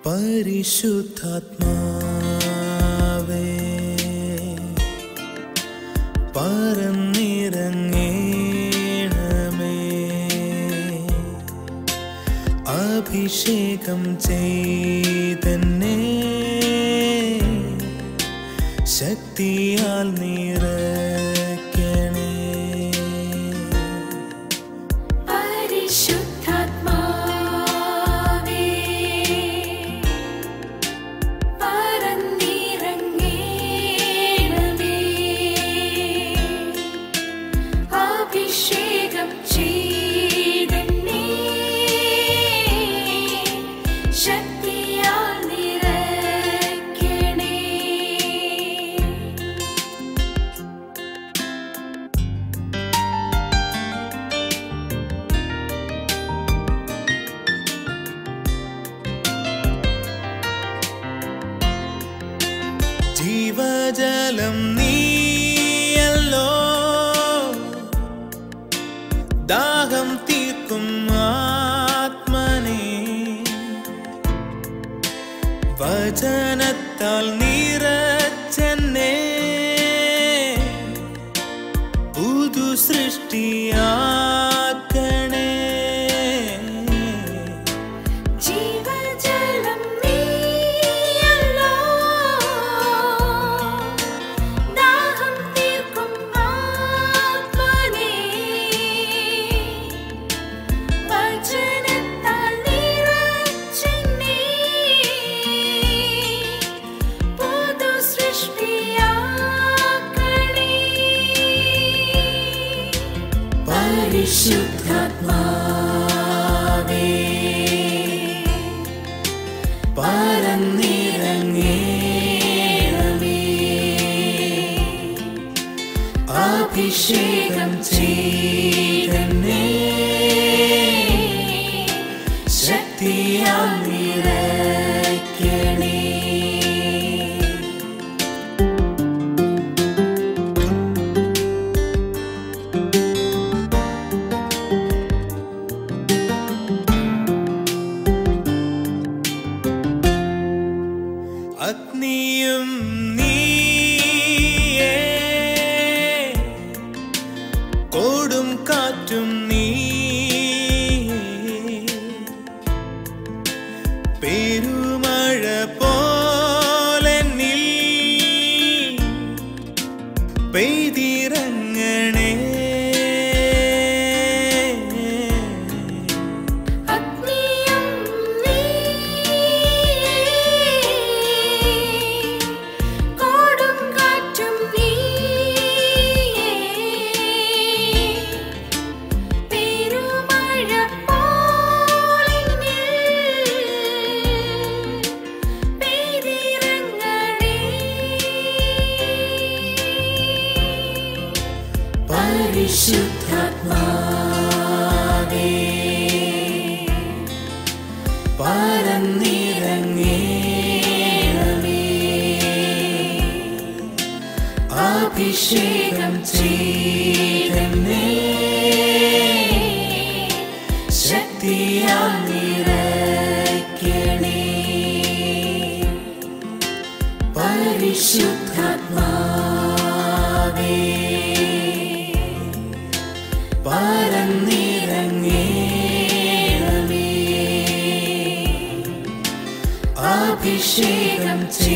പരിശുദ്ധാത്മാവേ പറന്നിറങ്ങേണമേ അഭിഷേകം ചെയ്തന്നെ ശക്തിയാൽ നിറയ്ക്കണേ പരിശുദ്ധാത്മാവേ പറന്നിറങ്ങേണമേ അഭിഷേകം ചെയ്തന്നെ ശക്തിയാൽ നിറയ്ക്കണേ ജീവജലം നീയല്ലോ ദാഹം തീർക്കും ആത്മനെ വചനത്താൽ നിറച്ചെന്നെ പുതു സൃഷ്ടിയാക്കണേ ജീവജലം നീയല്ലോ ദാഹം തീർക്കും ആത്മനേ വചനത്താൽ നിറച്ചെന്നെ പുതു സൃഷ്ടിയാക്കണേ പരിശുദ്ധാത്മാവേ പറന്നിറങ്ങേണമേ അഭിഷേകം ചെയ്തന്നെ ശക്തിയാൽ നിറയ്ക്കണേ അഗ്നിയും നീയേ കൊടും കാറ്റും നീ പെരുമഴ പോലെ നീ പെയ്തിറങ്ങണേ അഗ്നിയും നീയേ കൊടും കാറ്റും നീയേ പെരുമഴ പോലെന്നിൽ പെയ്തിറങ്ങണേ പരിശുദ്ധാത്മാവേ പറന്നിറങ്ങേണമേ അഭിഷേകം ചെയ്തന്നെ ശക്തിയാൽ നിറയ്ക്കണേ പരിശുദ്ധാത്മാവേ പറന്നിറങ്ങേണമേ അഭിഷേകം ചെയ്തന്നെ